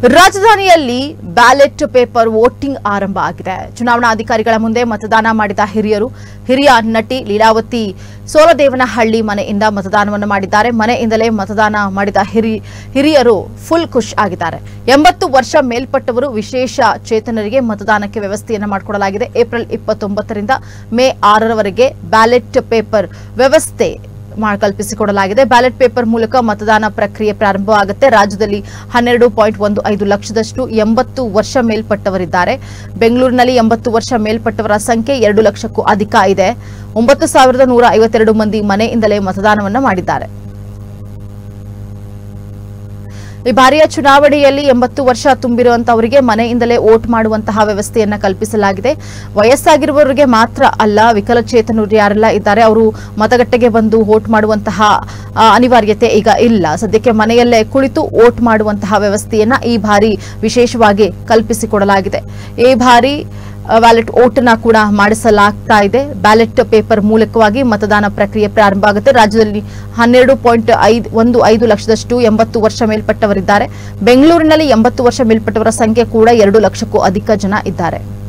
ರಾಜಧಾನಿಯಲ್ಲಿ ballot paper voting ಆರಂಭ ಆಗಿದೆ ಚುನಾವಣಾ ಅಧಿಕಾರಿಗಳ ಮುಂದೆ ಮತದಾನ ಮಾಡಿದ ಹಿರಿಯರು ಹಿರಿಯ ನಟಿ ಲೀಲಾವತಿ ಸೋಲದೇವನಹಳ್ಳಿ ಮನೆಯಿಂದ ಮತದಾನವನ್ನು ಮಾಡಿದ್ದಾರೆ ಮನೆಯಿಂದಲೇ ಮತದಾನ ಮಾಡಿದ ಹಿರಿ ಹಿರಿಯರು ಫುಲ್ ಖುಷ್ ಆಗಿದ್ದಾರೆ ಎಂಬತ್ತು ವರ್ಷ ಮೇಲ್ಪಟ್ಟವರು ವಿಶೇಷ ಚೇತನರಿಗೆ ಮತದಾನಕ್ಕೆ ವ್ಯವಸ್ಥೆಯನ್ನು ಮಾಡಿಕೊಡಲಾಗಿದೆ ಏಪ್ರಿಲ್ ಇಪ್ಪತ್ತೊಂಬತ್ತರಿಂದ ಮೇ ಆರರವರೆಗೆ ಬ್ಯಾಲೆಟ್ ಪೇಪರ್ ವ್ಯವಸ್ಥೆ ಮಾ- ಕಲ್ಪಿಸಿಕೊಡಲಾಗಿದೆ ಬ್ಯಾಲೆಟ್ ಪೇಪರ್ ಮೂಲಕ ಮತದಾನ ಪ್ರಕ್ರಿಯೆ ಪ್ರಾರಂಭವಾಗುತ್ತೆ ರಾಜ್ಯದಲ್ಲಿ ಹನ್ನೆರಡು ಪಾಯಿಂಟ್ ಒಂದು ಐದು ಲಕ್ಷದಷ್ಟು ಎಂಬತ್ತು ವರ್ಷ ಮೇಲ್ಪಟ್ಟವರಿದ್ದಾರೆ ಬೆಂಗಳೂರಿನಲ್ಲಿ ಎಂಬತ್ತು ವರ್ಷ ಮೇಲ್ಪಟ್ಟವರ ಸಂಖ್ಯೆ ಎರಡು ಲಕ್ಷಕ್ಕೂ ಅಧಿಕ ಇದೆ ಒಂಬತ್ತು ಸಾವಿರದ ನೂರ ಐವತ್ತೆರಡು ಮಂದಿ ಮನೆಯಿಂದಲೇ ಮತದಾನವನ್ನು ಮಾಡಿದ್ದಾರೆ ಈ ಬಾರಿಯ ಚುನಾವಣೆಯಲ್ಲಿ ಎಂಬತ್ತು ವರ್ಷ ತುಂಬಿರುವಂತವರಿಗೆ ಮನೆಯಿಂದಲೇ ವೋಟ್ ಮಾಡುವಂತಹ ವ್ಯವಸ್ಥೆಯನ್ನ ಕಲ್ಪಿಸಲಾಗಿದೆ ವಯಸ್ಸಾಗಿರುವವರಿಗೆ ಮಾತ್ರ ಅಲ್ಲ ವಿಕಲಚೇತನರು ಯಾರೆಲ್ಲ ಇದ್ದಾರೆ ಅವರು ಮತಗಟ್ಟೆಗೆ ಬಂದು ವೋಟ್ ಮಾಡುವಂತಹ ಆ, ಅನಿವಾರ್ಯತೆ ಈಗ ಇಲ್ಲ ಸದ್ಯಕ್ಕೆ ಮನೆಯಲ್ಲೇ ಕುಳಿತು ವೋಟ್ ಮಾಡುವಂತಹ ವ್ಯವಸ್ಥೆಯನ್ನ ಈ ಬಾರಿ ವಿಶೇಷವಾಗಿ ಕಲ್ಪಿಸಿಕೊಡಲಾಗಿದೆ ಈ ಬಾರಿ ವ್ಯಾಲೆಟ್ ಓಟನ್ನ ಕೂಡ ಮಾಡಿಸಲಾಗ್ತಾ ಇದೆ ಬ್ಯಾಲೆಟ್ ಪೇಪರ್ ಮೂಲಕವಾಗಿ ಮತದಾನ ಪ್ರಕ್ರಿಯೆ ಪ್ರಾರಂಭ ಆಗುತ್ತೆ ರಾಜ್ಯದಲ್ಲಿ ಹನ್ನೆರಡು ಪಾಯಿಂಟ್ ಐದು ಒಂದು ಐದು ಲಕ್ಷದಷ್ಟು ಎಂಬತ್ತು ವರ್ಷ ಮೇಲ್ಪಟ್ಟವರಿದ್ದಾರೆ ಬೆಂಗಳೂರಿನಲ್ಲಿ ಎಂಬತ್ತು ವರ್ಷ ಮೇಲ್ಪಟ್ಟವರ ಸಂಖ್ಯೆ ಕೂಡ ಎರಡು ಲಕ್ಷಕ್ಕೂ ಅಧಿಕ ಜನ ಇದ್ದಾರೆ